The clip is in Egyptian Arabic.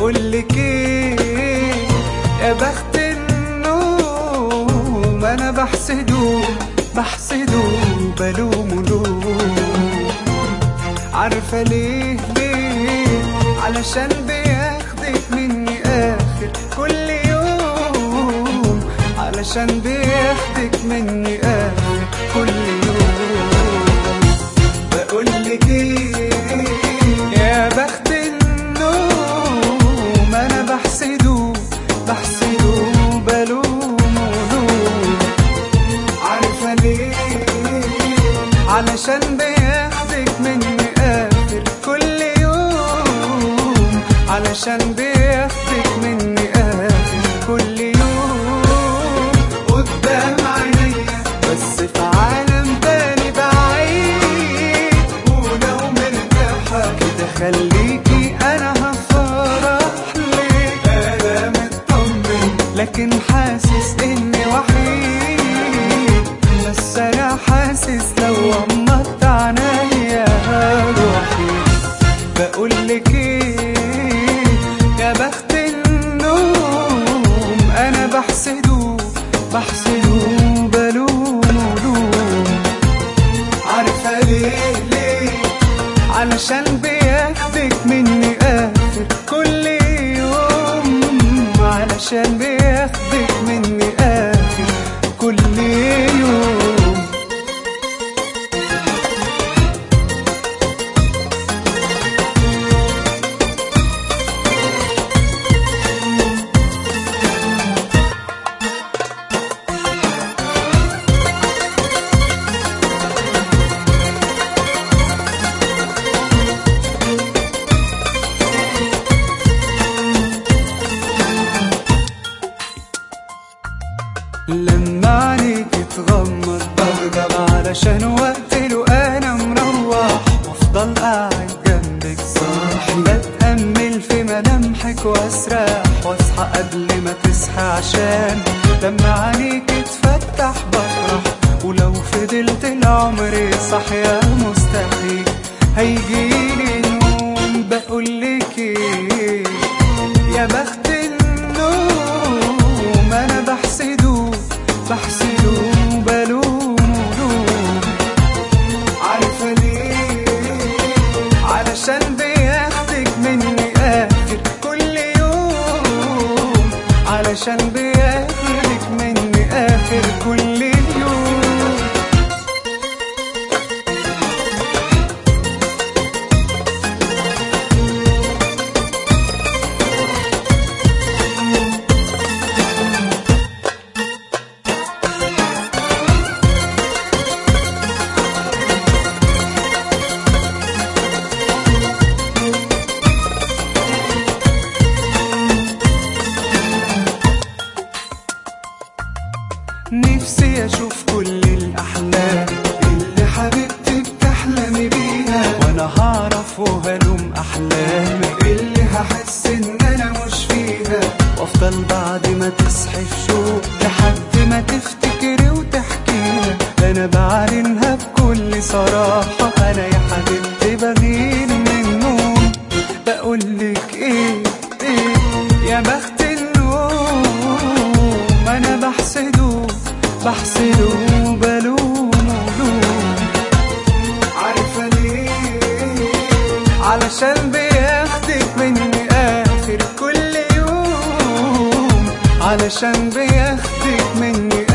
بقولك ايه يا بخت النوم انا بحسده بحسده بلومه لوم عارفة ليه ليه علشان بياخدك مني آخر كل يوم علشان بياخدك مني آخر كل يوم بقولك ايه يا بخت النوم انا بحسده بحسده بلومه لوم عارفة ليه علشان بياخدك مني آخر كل يوم علشان بياخدك مني آخر كل يوم قدام عينيا بس في عالم تاني بعيد ولو مرتاحة كده خليكي أنا هفرح لك أنا مطمن لكن حاسس إني وحيد بس أنا حاسس لو غمضت عينيا روحي بقولك ايه يا بخت النوم انا بحسده بحسده بلومه لوم عارفة ليه ليه علشان بياخدك مني آخر كل يوم علشان بياخدك مني آخر كل يوم لما عليك تغمض بغضب علشان وقت له انا مروح وافضل قاعد جنبك صاحي بتأمل في ملامحك واسرح واصحى قبل ما تصحى عشان لما عليك تفتح بفرح ولو فضلت العمر صاحية مستحيل هيجيلي نوم بقولك ايه يا بخت النوم انا بحسده بحسده بلومه لوم عارفة ليه علشان بياخدك مني آخر كل يوم علشان بياخدك مني آخر كل يوم نفسي اشوف كل الاحلام اللي حبيبتي بتحلمي بيها وانا هعرف وهلوم احلامي اللي هحس ان انا مش فيها وافضل بعد ما تصحي في شوق لحد ما تفتكري وتحكيها انا بعلنها بكل صراحة انا يا حبيبتي بغير من النوم بقولك ايه ايه يا بخت النوم انا بحسده بحسده بلومه لوم عارفة ليه علشان بياخدك مني آخر كل يوم علشان بياخدك مني